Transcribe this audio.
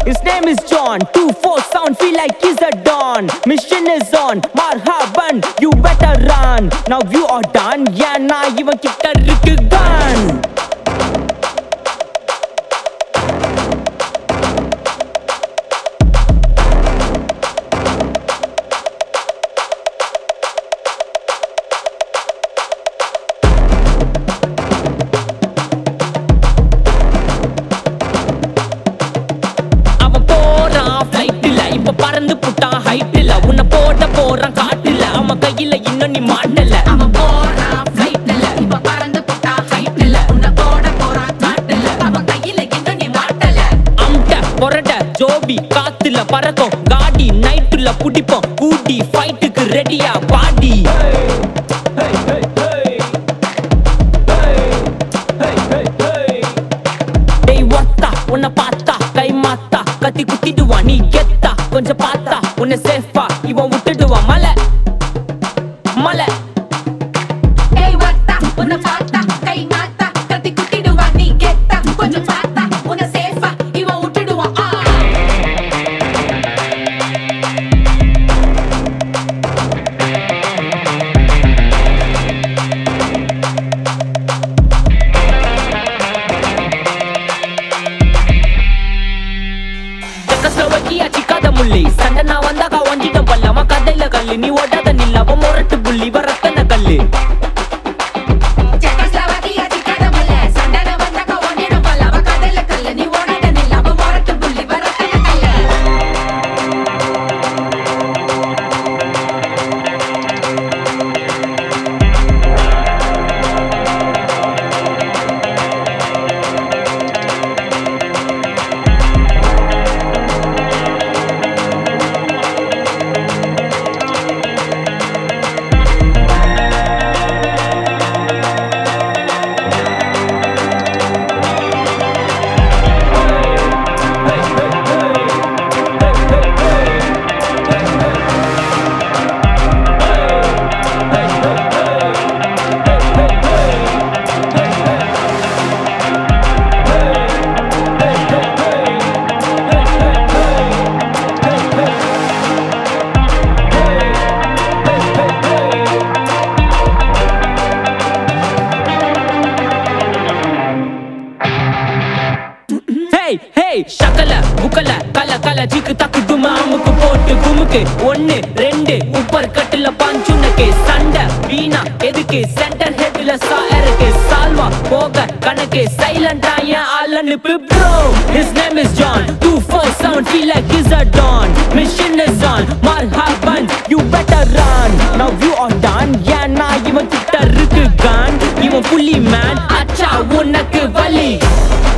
His name is John. Two four sound feel like he's a dawn. Mission is on. Marhaban, you better run. Now you are done. Yeah, nah, இவன் கிட்ட இருக்கு gun. அவன் போறான் ஃபிளைட்ல இப்ப பறந்து புட்டான் ஹைட்ல உன்னை போட போறான் காட்டுல அவன் கையில இன்னும் நீ மாட்டல அவன் போறான் flightல, இப்ப பறந்து புட்டா height-ல. உன்னை போட போறான் காட்டுல. அவன் கையில இன்னும் நீ மாட்டல. அம்ட பொரட ஜோபி காத்துல பறக்கும் காடி நைட்டுல புடிப்போம் கூடி ஃபைட்டுக்கு ரெடியா பாடி டேய் ஒத்தா உன்னை பார்த்தா கை மாத்தா கத்தி குத்திடுவான் நீ கெத்தா கொஞ்சம் பார்த்தா உன்னை சேஃபா இவன் விட்டுடுவான் மலை மலை ஏய் வத்தா, உன்னை பார்த்தா, கை மாத்தா, கத்தி குத்திடுவான் நீ கெத்தா. கொஞ்சம் பார்த்தா, உன்னை safe-ஆ இவன் விட்டுடுவான். ஆ. செக்கஸ்லோவக்கியா சிக்காத முள்ளி சண்டை நான் வந்தாக்கா ஒஞ்சிட்டம் பல்ல அவன் கதையில கல்லு நீ ஓட்டாத நில்ல அவன் முரட்டு புள்ளி வரத்தன கல்லு செக்கோஸ்லோவாக்கியா சிக்காத முல்ல. சண்டை வந்தாக்கா ஒன்னிடும் பல்ல. அவன் கதையில கல்லு. நீ ஓடாத நில்லு. அவன் முரட்டு புள்ளி வரத்தன கல்லு. ஹேய் ஹேய் ஷக்கல புக்கல கல கல ஜிக்கு தக்கு துமா அமுக்கு போட்டு குமுக்கு ஒன்னு ரெண்டு உப்பர் கட்டுல பாஞ்சுனக்கு சண்டை வீணா எதுக்கு சென்டர் ஹெட்ல சாயருக்கு சால்வா போக கணக்கு சைலண்டா என் ஆள் அனுப்பு bro his name is John 247 feel like he's a dawn mission is on marhaban you better run now you are done yeah நான் இவன் கிட்ட இருக்கு gun இவன் புலி man அச்சா உனக்கு வலி